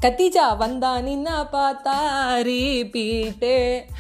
கத்திஜா வந்தா நின்ன பார்த்தா ரீபீட்டு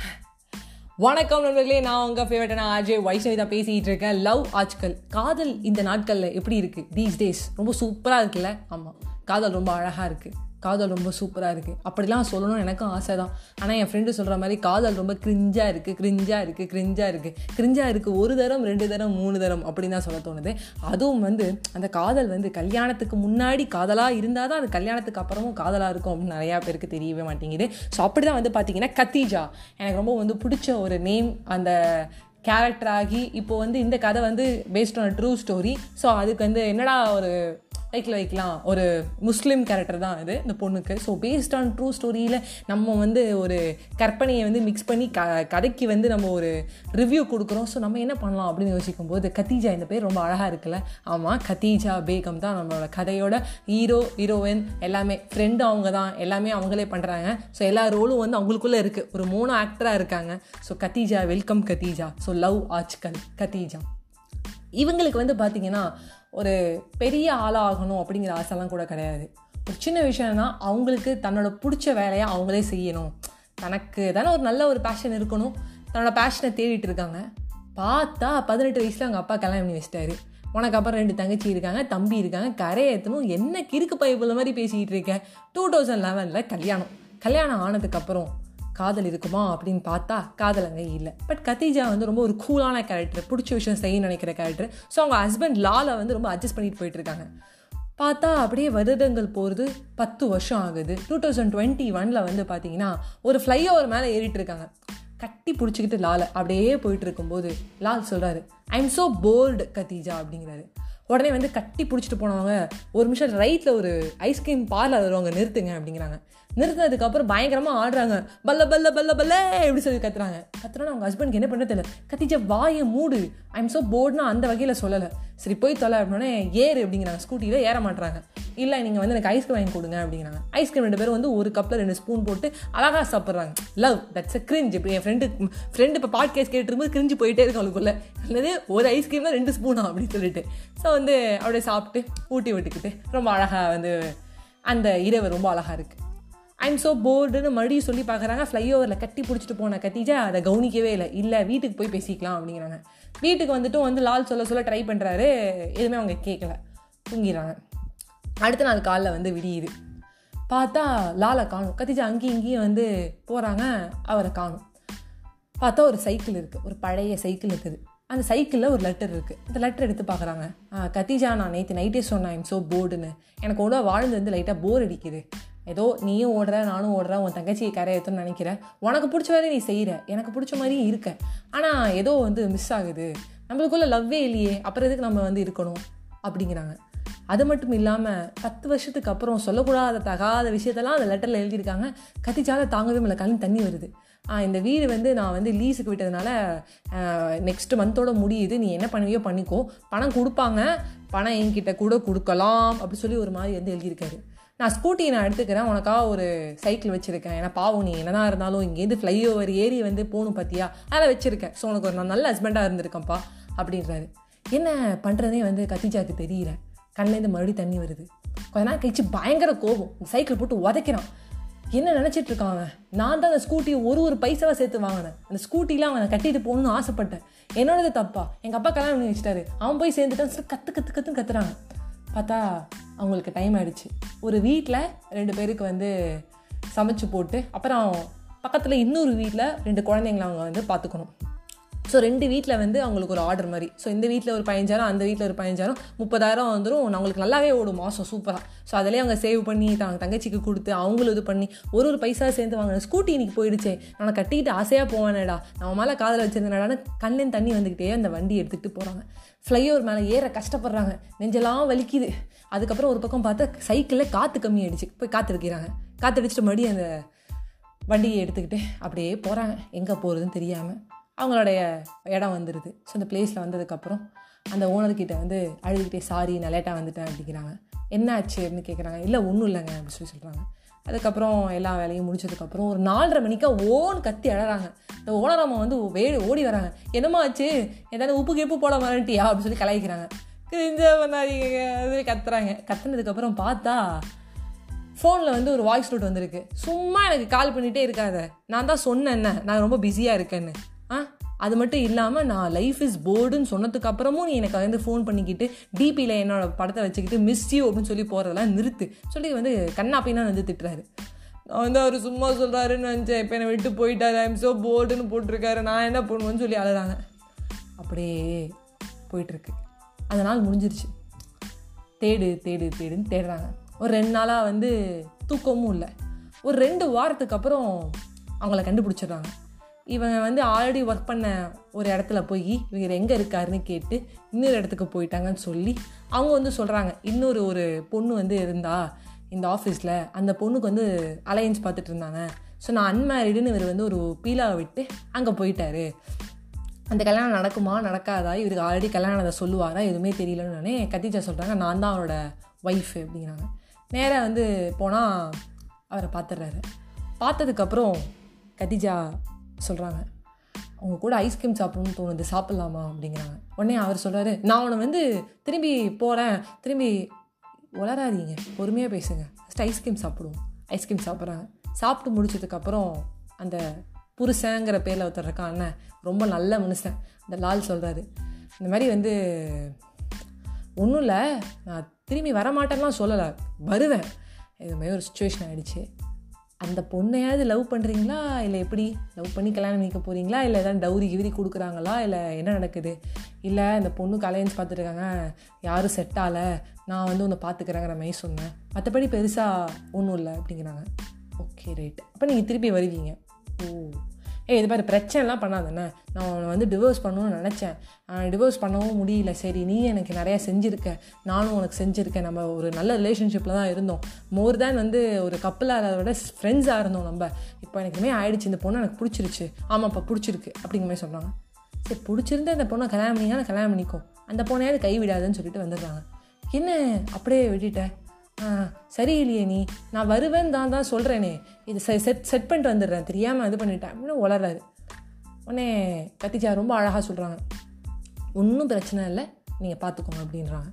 வணக்கம் நண்பர்களே நான் உங்கள் ஃபேவரட்டான அஜய் வைஷ்ணவி தான் பேசிகிட்டு இருக்கேன் லவ் ஆஜ்கல் காதல் இந்த நாட்களில் எப்படி இருக்குது தீஸ் டேஸ் ரொம்ப சூப்பராக இருக்குல்ல ஆமாம் காதல் ரொம்ப அழகாக இருக்குது காதல் ரொம்ப சூப்பராக இருக்குது அப்படிலாம் சொல்லணும்னு எனக்கும் ஆசை தான் ஆனால் என் ஃப்ரெண்டு சொல்கிற மாதிரி காதல் ரொம்ப கிரிஞ்சாக இருக்குது கிரிஞ்சாக இருக்குது கிரிஞ்சாக இருக்குது கிரிஞ்சாக இருக்குது ஒரு தரம் ரெண்டு தரம் மூணு தரம் அப்படின்னு தான் சொல்ல தோணுது அதுவும் வந்து அந்த காதல் வந்து கல்யாணத்துக்கு முன்னாடி காதலாக இருந்தால் தான் அது கல்யாணத்துக்கு அப்புறமும் காதலாக இருக்கும் அப்படின்னு நிறையா பேருக்கு தெரியவே மாட்டேங்குது ஸோ அப்படி தான் வந்து பார்த்தீங்கன்னா கத்தீஜா எனக்கு ரொம்ப வந்து பிடிச்ச ஒரு நேம் அந்த கேரக்டர் ஆகி இப்போ வந்து இந்த கதை வந்து based on true story so அதுக்கு வந்து என்னடா ஒரு டைட்டில் வைக்கலாம் ஒரு முஸ்லீம் கேரக்டர் தான் இது இந்த பொண்ணுக்கு ஸோ பேஸ்ட் ஆன் ட்ரூ ஸ்டோரியில் நம்ம வந்து ஒரு கற்பனையை வந்து மிக்ஸ் பண்ணி க கதைக்கு வந்து நம்ம ஒரு ரிவ்யூ கொடுக்குறோம் ஸோ நம்ம என்ன பண்ணலாம் அப்படின்னு யோசிக்கும் போது கத்தீஜா இந்த பேர் ரொம்ப அழகாக இருக்குல்ல ஆமாம் கத்தீஜா பேகம் தான் நம்மளோட கதையோட ஹீரோ ஹீரோயின் எல்லாமே ஃப்ரெண்டு அவங்க தான் எல்லாமே அவங்களே பண்ணுறாங்க ஸோ எல்லா ரோலும் வந்து அவங்களுக்குள்ளே இருக்குது ஒரு மூணு ஆக்டராக இருக்காங்க so Khatija welcome Khatija so love Aajkal Khatija இவங்களுக்கு வந்து பார்த்திங்கன்னா ஒரு பெரிய ஆளாகணும் அப்படிங்கிற ஆசைலாம் கூட கிடையாது ஒரு சின்ன விஷயம்னா அவங்களுக்கு தன்னோட பிடிச்ச வேலையை அவங்களே செய்யணும் தனக்கு தானே ஒரு நல்ல ஒரு பேஷன் இருக்கணும் தன்னோட பேஷனை தேடிட்டு இருக்காங்க பார்த்தா பதினெட்டு வயசில் அவங்க அப்பா கல்யாணம் பண்ணி வச்சிட்டாரு உனக்கு அப்புறம் ரெண்டு தங்கச்சி இருக்காங்க தம்பி இருக்காங்க கரை ஏற்றணும் என்ன கிறுக்கு பைப்புல மாதிரி பேசிக்கிட்டு இருக்கேன் டூ தௌசண்ட் லெவனில் கல்யாணம் கல்யாணம் ஆனதுக்கப்புறம் காதல் இருக்குமா அப்படின்னு பார்த்தா காதல் அங்கே இல்லை பட் கத்தீஜா வந்து ரொம்ப ஒரு கூலான கேரக்டர் பிடிச்ச விஷயம் செய்ய நினைக்கிற கேரக்டர் ஸோ அவங்க ஹஸ்பண்ட் லால வந்து ரொம்ப அட்ஜஸ்ட் பண்ணிட்டு போயிட்டு இருக்காங்க பார்த்தா அப்படியே வருடங்கள் போகிறது பத்து வருஷம் ஆகுது டூ தௌசண்ட் டுவெண்ட்டி ஒனில் வந்து பார்த்தீங்கன்னா ஒரு ஃப்ளைஓவர் மேலே ஏறிட்டு இருக்காங்க கட்டி பிடிச்சிக்கிட்டு லாலை அப்படியே போயிட்டு இருக்கும்போது லால் சொல்கிறாரு I am so bold Khadija அப்படிங்கிறாரு உடனே வந்து கட்டி பிடிச்சிட்டு போனவங்க ஒரு நிமிஷம் ரைட்டில் ஒரு ஐஸ்கிரீம் பார்லர் வருவாங்க நிறுத்துங்க அப்படிங்கிறாங்க நிறுத்தினதுக்கப்புறம் பயங்கரமாக ஆடுறாங்க பல்ல பல்ல பல்ல பல்ல எப்படி சொல்லி கத்துறாங்க கத்துறோன்னா அவங்க ஹஸ்பண்ட்க்கு என்ன பண்ண தெரியல கத்திச்ச வாயை மூடு ஐ எம் ஸோ போர்டுனா அந்த வகையில் சொல்லலை சரி போய் தொலை அப்படின்னே ஏறு அப்படிங்கிறாங்க ஸ்கூட்டியில் ஏற மாட்டுறாங்க இல்லை நீங்கள் வந்து எனக்கு ஐஸ்கிரீம் வாங்கி கொடுங்க அப்படிங்கிறாங்க ஐஸ்கிரீம் ரெண்டு பேரும் வந்து ஒரு கப்பில் ரெண்டு ஸ்பூன் போட்டு அழகாக சாப்பிட்றாங்க லவ் தட்ஸ் அ கிரிஞ்ச் இப்போ என் ஃப்ரெண்டு ஃப்ரெண்டு இப்போ பாட்கேஸ் கேட்டுருக்கும்போது கிரிஞ்சு போயிட்டே இருக்கு அவளுக்குள்ள அல்லது ஒரு ஐஸ்கிரீம் தான் ரெண்டு ஸ்பூனா அப்படின்னு சொல்லிட்டு ஸோ வந்து அப்படியே சாப்பிட்டு ஊட்டி விட்டுக்கிட்டு ரொம்ப அழகாக வந்து அந்த இரவு ரொம்ப அழகாக இருக்குது ஐம் ஸோ போர்டுன்னு மறுபடியும் சொல்லி பார்க்குறாங்க ஃப்ளைஓவரில் கட்டி பிடிச்சிட்டு போன கத்திஜா அதை கவனிக்கவே இல்லை இல்லை வீட்டுக்கு போய் பேசிக்கலாம் அப்படிங்கிறாங்க வீட்டுக்கு வந்துட்டும் வந்து லால் சொல்ல சொல்ல ட்ரை பண்ணுறாரு எதுவுமே அவங்க கேட்கல தூங்கிடுறாங்க அடுத்த நாள் காலைல வந்து விடியுது பார்த்தா லாலை காணும் கத்திஜா அங்கேயும் இங்கேயும் வந்து போகிறாங்க அவரை காணும் பார்த்தா ஒரு சைக்கிள் இருக்குது ஒரு பழைய சைக்கிள் இருக்குது அந்த சைக்கிளில் ஒரு லெட்டர் இருக்குது அந்த லெட்டர் எடுத்து பார்க்குறாங்க கத்திஜா நான் நேற்று நைட்டே சொன்னேன் ஐம் ஸோ போர்டுன்னு எனக்கு கூட வாழ்ந்து வந்து லைட்டாக போர் அடிக்குது ஏதோ நீயும் ஓடுற நானும் ஓடுறேன் உன் தங்கச்சியை கரையேற்றுன்னு நினைக்கிறேன் உனக்கு பிடிச்ச வேலையை நீ செய்கிற எனக்கு பிடிச்ச மாதிரியும் இருக்க ஆனால் ஏதோ வந்து மிஸ் ஆகுது நம்மளுக்குள்ள லவ்வே இல்லையே அப்புறம் எதுக்கு நம்ம வந்து இருக்கணும் அப்படிங்கிறாங்க அது மட்டும் இல்லாமல் பத்து வருஷத்துக்கு அப்புறம் சொல்லக்கூடாத தகாத விஷயத்தெல்லாம் அந்த லெட்டரில் எழுதியிருக்காங்க கத்திச்சால தாங்கவே மேலே கண் தண்ணி வருது இந்த வீடு வந்து நான் வந்து லீஸுக்கு விட்டதுனால நெக்ஸ்ட் மந்தோட முடியுது நீ என்ன பண்ணுவியோ பண்ணிக்கோ பணம் கொடுப்பாங்க பணம் என்கிட்ட கூட கொடுக்கலாம் அப்படி சொல்லி ஒரு மாதிரி வந்து எழுதியிருக்காரு நான் ஸ்கூட்டி நான் எடுத்துக்கிறேன் உனக்காக ஒரு சைக்கிள் வச்சுருக்கேன் ஏன்னா பாவம் நீ என்னதான் இருந்தாலும் இங்கேருந்து ஃப்ளைஓவர் ஏறி வந்து போகணும் பார்த்தியா அதில் வச்சுருக்கேன் ஸோ உனக்கு ஒரு நான் நல்ல ஹஸ்பண்டாக இருந்திருக்கேன்ப்பா அப்படின்றாரு என்ன பண்ணுறதே வந்து கத்திஜாக்கு தெரியல கண்ணிலேருந்து மறுபடியும் தண்ணி வருது கொஞ்ச நாள் கழிச்சு பயங்கர கோபம் சைக்கிள் போட்டு உதைக்கிறான் என்ன நினச்சிட்டு இருக்கான் அவன் நான் தான் அந்த ஸ்கூட்டியை ஒரு ஒரு பைசாவாக சேர்த்து வாங்கினேன் அந்த ஸ்கூட்டிலாம் அவனை கட்டிட்டு போகணும்னு ஆசைப்பட்டேன் என்னோடது தப்பா எங்கள் அப்பா கல்யாணம் பண்ணி வச்சுட்டாரு அவன் போய் சேர்ந்துட்டான் சொல்லி கற்று கற்று கற்றுன்னு கத்துறாங்க பார்த்தா அவங்களுக்கு டைம் ஆகிடுச்சு ஒரு வீட்டில் ரெண்டு பேருக்கு வந்து சமைச்சு போட்டு அப்புறம் பக்கத்தில் இன்னொரு வீட்டில் ரெண்டு குழந்தைங்கள அவங்க வந்து பார்த்துக்கணும் ஸோ ரெண்டு வீட்டில் வந்து அவங்களுக்கு ஒரு ஆர்டர் மாதிரி ஸோ இந்த வீட்டில் ஒரு பதினஞ்சாயிரம் அந்த வீட்டில் ஒரு பதினஞ்சாயிரம் முப்பதாயிரம் வந்துடும் அவங்களுக்கு நல்லாவே ஓடும் மாதம் சூப்பராக ஸோ அதிலே அவங்க சேவ் பண்ணி தாங்க தங்கச்சிக்கு கொடுத்து அவங்களும் இது பண்ணி ஒரு ஒரு பைசா சேர்ந்து வாங்கின ஸ்கூட்டி இன்னைக்கு போயிடுச்சே நான் கட்டிக்கிட்டு ஆசையாக போவேனேடா நம்ம மேலே காதில் வச்சிருந்தேனாடான்னு கண்ணின் தண்ணி வந்துக்கிட்டே அந்த வண்டி எடுத்துகிட்டு போகிறாங்க ஃப்ளைஓவர் மேலே ஏற கஷ்டப்படுறாங்க நெஞ்செல்லாம் வலிக்குது அதுக்கப்புறம் ஒரு பக்கம் பார்த்தா சைக்கிளில் காற்று கம்மியாயிடுச்சு போய் காற்று எடுக்கிறாங்க காற்று அடிச்சுட்டு மறுபடியும் அந்த வண்டியை எடுத்துக்கிட்டு அப்படியே போகிறாங்க எங்கே போகிறதுன்னு தெரியாமல் அவங்களுடைய இடம் வந்துடுது ஸோ அந்த பிளேஸில் வந்ததுக்கப்புறம் அந்த ஓனர்கிட்ட வந்து அழுதுகிட்டே சாரி நான் லேட்டாக வந்துட்டேன் அப்படிங்கிறாங்க என்ன ஆச்சு அப்படின்னு கேட்குறாங்க இல்லை ஒன்றும் இல்லைங்க அப்படின்னு சொல்லி சொல்கிறாங்க அதுக்கப்புறம் எல்லா வேலையும் முடிச்சதுக்கப்புறம் ஒரு நாலரை மணிக்கா ஓன் கத்தி அழறாங்க இந்த ஓனரம்மா வந்து வே ஓடி வராங்க என்னம்மா ஆச்சு ஏதாவது உப்பு கிப்பு போட மாட்டேன்ட்டியா அப்படின்னு சொல்லி கலாய்க்கிறாங்க கிரிஞ்ச பண்ணாதீங்க சொல்லி கத்துறாங்க கத்துனதுக்கப்புறம் பார்த்தா ஃபோனில் வந்து ஒரு வாய்ஸ் நோட் வந்திருக்கு சும்மா எனக்கு கால் பண்ணிகிட்டே இருக்காத நான் தான் சொன்னேன் என்ன நான் ரொம்ப பிஸியாக இருக்கேன்னு ஆ அது மட்டும் இல்லாமல் நான் லைஃப் இஸ் போர்டுன்னு சொன்னதுக்கு அப்புறமும் நீ எனக்கு வந்து ஃபோன் பண்ணிக்கிட்டு டிபியில் என்னோட படத்தை வச்சுக்கிட்டு மிஸ் யூ அப்படின்னு சொல்லி போகிறதெல்லாம் நிறுத்து சொல்லி வந்து கண்ணாப்பின்னா வந்து திட்டுறாரு நான் வந்து அவர் சும்மா சொல்கிறாருன்னு நினச்சேன் இப்போ என்னை விட்டு போயிட்டாரு ஐம் ஸோ போர்டுன்னு போட்டிருக்காரு நான் என்ன பண்ணுவேன்னு சொல்லி அழுதாங்க அப்படியே போயிட்டுருக்கு அந்த நாள் முடிஞ்சிருச்சு தேடு தேடு தேடுன்னு தேடுறாங்க ஒரு ரெண்டு நாளாக வந்து தூக்கமும் இல்லை ஒரு ரெண்டு வாரத்துக்கு அப்புறம் அவங்கள கண்டுபிடிச்சிடுறாங்க இவங்க வந்து ஆல்ரெடி ஒர்க் பண்ண ஒரு இடத்துல போய் இவர் எங்கே இருக்காருன்னு கேட்டு இன்னொரு இடத்துக்கு போயிட்டாங்கன்னு சொல்லி அவங்க வந்து சொல்கிறாங்க இன்னொரு ஒரு பொண்ணு வந்து இருந்தா இந்த ஆஃபீஸில் அந்த பொண்ணுக்கு வந்து அலையன்ஸ் பார்த்துட்டு இருந்தாங்க ஸோ நான் அன்மேரிடுன்னு இவர் வந்து ஒரு பீலாவை விட்டு அங்கே போயிட்டாரு அந்த கல்யாணம் நடக்குமா நடக்காதா இவருக்கு ஆல்ரெடி கல்யாணம் அதை சொல்லுவாரா எதுவுமே தெரியலன்னு கத்திஜா சொல்கிறாங்க நான் தான் அவரோட ஒய்ஃபு அப்படிங்கிறாங்க நேராக வந்து போனால் அவரை பார்த்துடுறாரு பார்த்ததுக்கப்புறம் கத்திஜா சொல்கிறாங்க அவங்க கூட ஐஸ்கிரீம் சாப்பிடணும்னு தோணுது சாப்பிட்லாமா அப்படிங்கிறாங்க உடனே அவர் சொல்கிறாரு நான் உன்னை வந்து திரும்பி போகிறேன் திரும்பி உளராதீங்க பொறுமையாக பேசுங்க ஃபஸ்ட் ஐஸ்கிரீம் சாப்பிடுவோம் ஐஸ்கிரீம் சாப்பிட்றாங்க சாப்பிட்டு முடிச்சதுக்கப்புறம் அந்த புருஷங்கிற பேரில் ஒருத்தர் இருக்கான் அண்ணன் ரொம்ப நல்ல மனுஷன் அந்த லால் சொல்கிறாரு இந்த மாதிரி வந்து ஒன்றும் இல்லை நான் திரும்பி வரமாட்டேன்லாம் சொல்லலை வருவேன் இது மாதிரி ஒரு சுச்சுவேஷன் ஆகிடுச்சு அந்த பொண்ணையாவது லவ் பண்ணுறீங்களா இல்லை எப்படி லவ் பண்ணி கல்யாணம் பண்ணிக்க போகிறீங்களா இல்லை எதாவது டவுரி கிவிரி கொடுக்குறாங்களா இல்லை என்ன நடக்குது இல்லை இந்த பொண்ணு கல்யாணம் பார்த்துருக்காங்க யாரும் செட் ஆகலை நான் வந்து ஒன்று பார்த்துக்கிறேங்கிற மாதிரி சொன்னேன் மற்றபடி பெருசாக ஒன்றும் இல்லை அப்படிங்கிறாங்க ஓகே ரைட் அப்போ நீங்கள் திருப்பி வருவீங்க ஓ ஏ இது மாதிரி பிரச்சனைலாம் பண்ணாதானே நான் அவனை வந்து டிவோர்ஸ் பண்ணணும்னு நினச்சேன் டிவோர்ஸ் பண்ணவும் முடியல சரி நீ எனக்கு நிறையா செஞ்சுருக்க நானும் உனக்கு செஞ்சுருக்கேன் நம்ம ஒரு நல்ல ரிலேஷன்ஷிப்பில் தான் இருந்தோம் மோர் தேன் வந்து ஒரு கப்பலாக விட ஃப்ரெண்ட்ஸாக இருந்தோம் நம்ம இப்போ எனக்கு இனிமேல் ஆயிடுச்சு இந்த பொண்ணு எனக்கு பிடிச்சிருச்சு ஆமாப்பா பிடிச்சிருக்கு அப்படிங்கிற மாதிரி சொல்கிறாங்க சரி பிடிச்சிருந்தா இந்த பொண்ணை கல்யாணம் பண்ணிங்கன்னா கல்யாணம் பண்ணிக்கோ அந்த பொண்ணையாவது கை விடாதுன்னு சொல்லிட்டு வந்துடுறாங்க என்ன அப்படியே விட்டுட்டேன் ஆ சரியில்லையே நீ நான் வருவேன் தான் தான் சொல்கிறேனே இது செட் செட் பண்ணிட்டு வந்துடுறேன் தெரியாமல் இது பண்ணிட்டேன் அப்படின்னு உளறாரு உடனே கத்திச்சா ரொம்ப அழகாக சொல்கிறாங்க ஒன்றும் பிரச்சனை இல்லை நீங்கள் பார்த்துக்கோங்க அப்படின்றாங்க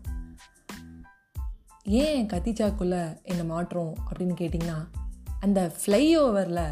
ஏன் கத்திச்சாக்குள்ளே என்ன மாற்றம் அப்படின்னு கேட்டிங்கன்னா அந்த ஃப்ளை ஓவரில்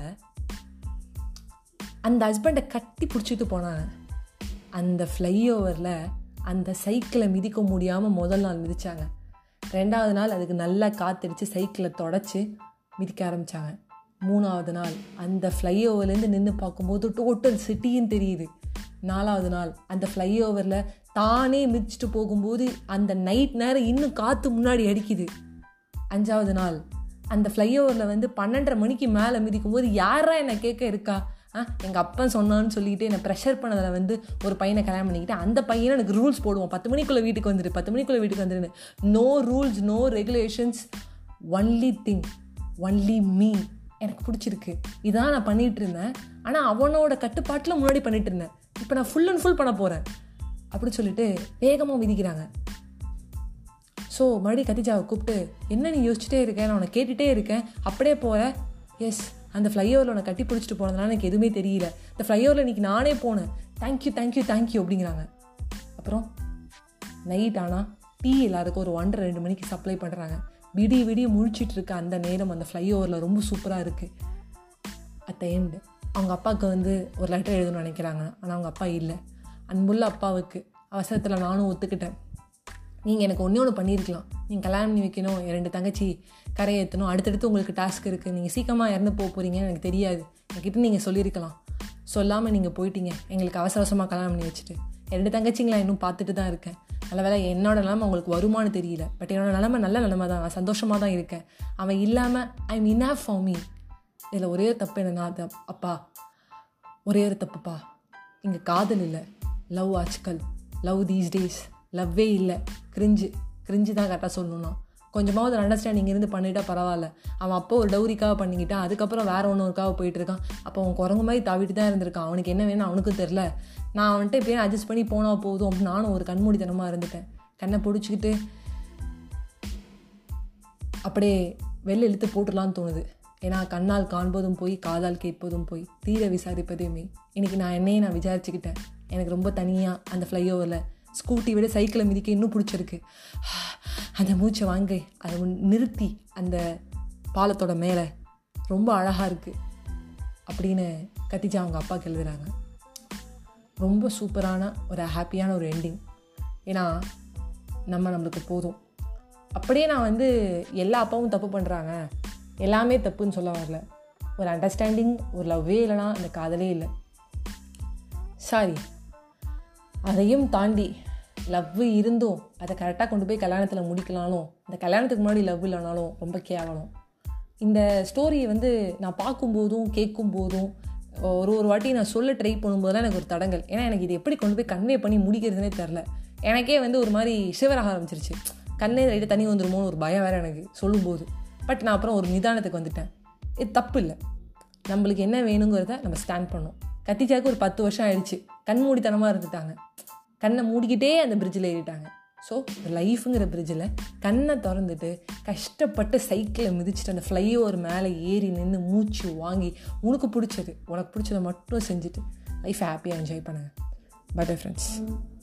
அந்த ஹஸ்பண்டை கட்டி பிடிச்சிட்டு போனாங்க அந்த ஃப்ளை ஓவரில் அந்த சைக்கிளை மிதிக்க முடியாமல் முதல் நாள் மிதித்தாங்க ரெண்டாவது நாள் அதுக்கு நல்லா காத்தடிச்சு சைக்கிளை தொடச்சி மிதிக்க ஆரம்பித்தாங்க மூணாவது நாள் அந்த ஃப்ளைஓவர்லேருந்து நின்று பார்க்கும்போது டோட்டல் சிட்டின்னு தெரியுது நாலாவது நாள் அந்த ஃப்ளைஓவரில் தானே மிதிச்சுட்டு போகும்போது அந்த நைட் நேரம் இன்னும் காற்று முன்னாடி அடிக்குது அஞ்சாவது நாள் அந்த ஃப்ளைஓவரில் வந்து பன்னெண்டரை மணிக்கு மேலே மிதிக்கும் போது யாரா என்னை கேட்க இருக்கா ஆ எங்கள் அப்பன் சொன்னான்னு சொல்லிட்டு என்னை ப்ரெஷர் பண்ணதில் வந்து ஒரு பையனை கல்யாணம் பண்ணிக்கிட்டு அந்த பையனை எனக்கு ரூல்ஸ் போடுவோம் பத்து மணிக்குள்ளே வீட்டுக்கு வந்துடு பத்து மணிக்குள்ளே வீட்டுக்கு வந்துடுன்னு no rules no regulations only thing only me எனக்கு பிடிச்சிருக்கு இதான் நான் பண்ணிகிட்டு இருந்தேன் ஆனால் அவனோட கட்டுப்பாட்டில் முன்னாடி பண்ணிட்டு இருந்தேன் இப்போ நான் ஃபுல் அண்ட் ஃபுல் பண்ண போகிறேன் அப்படின்னு சொல்லிட்டு வேகமாக விதிக்கிறாங்க ஸோ மறுபடியும் கத்திஜாவை கூப்பிட்டு என்ன நீ யோசிச்சுட்டே இருக்கேன் நான் உன்னை கேட்டுகிட்டே இருக்கேன் அப்படியே போகிற எஸ் அந்த ஃப்ளைஓவரில் உன்னை கட்டி பிடிச்சிட்டு போனதுனால எனக்கு எதுவுமே தெரியல இந்த ஃப்ளைஓவரில் இன்றைக்கி நானே போனேன் தேங்க்யூ தேங்க்யூ தேங்க்யூ அப்படிங்கிறாங்க அப்புறம் நைட் ஆனால் டீ எல்லாருக்கும் ஒரு ஒன்றரை ரெண்டு மணிக்கு சப்ளை பண்ணுறாங்க விடிய விடிய முழிச்சிட்டு இருக்க அந்த நேரம் அந்த ஃப்ளைஓவரில் ரொம்ப சூப்பராக இருக்குது அட் த எண்டு அவங்க அப்பாவுக்கு வந்து ஒரு லெட்டர் எழுதணும்னு நினைக்கிறாங்க ஆனால் அவங்க அப்பா இல்லை அன்புள்ள அப்பாவுக்கு அவசரத்தில் நானும் ஒத்துக்கிட்டேன் நீங்கள் எனக்கு ஒன்றே ஒன்று பண்ணியிருக்கலாம் நீங்கள் கல்யாணம் பண்ணி வைக்கணும் என் ரெண்டு தங்கச்சி கரையேற்றணும் அடுத்தடுத்து உங்களுக்கு டாஸ்க் இருக்குது நீங்கள் சீக்கிரமாக இறந்து போக போகிறீங்கன்னு எனக்கு தெரியாது என்கிட்ட நீங்கள் சொல்லியிருக்கலாம் சொல்லாமல் நீங்கள் போயிட்டீங்க எங்களுக்கு அவசர அவசரமாக கல்யாணம் பண்ணி வச்சுட்டு ரெண்டு தங்கச்சிங்களா இன்னும் பார்த்துட்டு தான் இருக்கேன் நல்ல வேலை என்னோட நிலமை உங்களுக்கு வருமானு தெரியல பட் என்னோட நிலமை நல்ல நிலமை தான் நான் சந்தோஷமாக தான் இருக்கேன் அவன் இல்லாமல் I am enough for me இதில் ஒரே தப்பு என்னன்னா அது அப்பா ஒரே ஒரு தப்புப்பா இங்கே காதல் இல்லை love Aajkal love these days லவ்வே இல்லை கிரிஞ்சு கிரிஞ்சு தான் கரெக்டாக சொல்லணும்னா கொஞ்சமாவது அண்டர்ஸ்டாண்டிங் இருந்து பண்ணிட்டா பரவாயில்ல அவன் அப்போ ஒரு டவுரிக்காக பண்ணிக்கிட்டான் அதுக்கப்புறம் வேற ஒன்றுக்காக போயிட்டு இருக்கான் அப்போ அவன் குரங்கு மாதிரி தாவிட்டு தான் இருந்திருக்கான் அவனுக்கு என்ன வேணும் அவனுக்கும் தெரில நான் அவன்கிட்ட இப்படியே அட்ஜஸ்ட் பண்ணி போனால் போதும் அப்படின்னு நானும் ஒரு கண்மூடித்தனமாக இருந்துட்டேன் கண்ணை பிடிச்சிக்கிட்டு அப்படியே வெளில இழுத்து போட்டுடலான்னு தோணுது ஏன்னா கண்ணால் காண்பதும் போய் காதால் கேட்பதும் போய் தீர விசாரிப்பதே மெய் இன்றைக்கி நான் என்னையே நான் விசாரிச்சுக்கிட்டேன் எனக்கு ரொம்ப தனியாக அந்த ஃப்ளைஓவரில் ஸ்கூட்டி விட சைக்கிளை மிதிக்க இன்னும் பிடிச்சிருக்கு அந்த மூச்சை வாங்க அதை நிறுத்தி அந்த பாலத்தோட மேலே ரொம்ப அழகாக இருக்குது அப்படின்னு கத்திஜா அவங்க அப்பாவுக்கு எழுதுகிறாங்க ரொம்ப சூப்பரான ஒரு ஹாப்பியான ஒரு எண்டிங் ஏன்னா நம்ம நம்மளுக்கு போதும் அப்படியே நான் வந்து எல்லா அப்பாவும் தப்பு பண்ணுறாங்க எல்லாமே தப்புன்னு சொல்ல வரல ஒரு அண்டர்ஸ்டாண்டிங் ஒரு லவ்வே இல்லைனா அந்த காதலே இல்லை சாரி அதையும் தாண்டி லவ் இருந்தும் அதை கரெக்டாக கொண்டு போய் கல்யாணத்தில் முடிக்கலாலும் அந்த கல்யாணத்துக்கு முன்னாடி லவ் இல்லைனாலும் ரொம்ப கேவலம் இந்த ஸ்டோரியை வந்து நான் பார்க்கும்போதும் கேட்கும் போதும் ஒரு ஒரு வாட்டி நான் சொல்ல ட்ரை பண்ணும்போதெல்லாம் எனக்கு ஒரு தடங்கல் ஏன்னா எனக்கு இது எப்படி கொண்டு போய் கன்வே பண்ணி முடிக்கிறதுனே தெரில எனக்கே வந்து ஒரு மாதிரி சிவராக ஆரம்பிச்சிருச்சு கண்ணே ரைட்டு தண்ணி வந்துருமோன்னு ஒரு பயம் வேறு எனக்கு சொல்லும்போது பட் நான் அப்புறம் ஒரு நிதானத்துக்கு வந்துட்டேன் இது தப்பு இல்லை நம்மளுக்கு என்ன வேணுங்கிறத நம்ம ஸ்டாண்ட் பண்ணோம் கத்திச்சாக்கு ஒரு பத்து வருஷம் ஆயிடுச்சு கண் மூடித்தனமாக இருந்துட்டாங்க கண்ணை மூடிக்கிட்டே அந்த பிரிட்ஜில் ஏறிட்டாங்க ஸோ லைஃபுங்கிற பிரிட்ஜில் கண்ணை திறந்துட்டு கஷ்டப்பட்டு சைக்கிளை மிதிச்சுட்டு அந்த ஃப்ளைஓவர் மேலே ஏறி நின்று மூச்சு வாங்கி உனக்கு பிடிச்சது உனக்கு பிடிச்சதை மட்டும் செஞ்சுட்டு லைஃப் ஹாப்பியாக என்ஜாய் பண்ணுங்கள் பட்டர் ஃப்ரெண்ட்ஸ்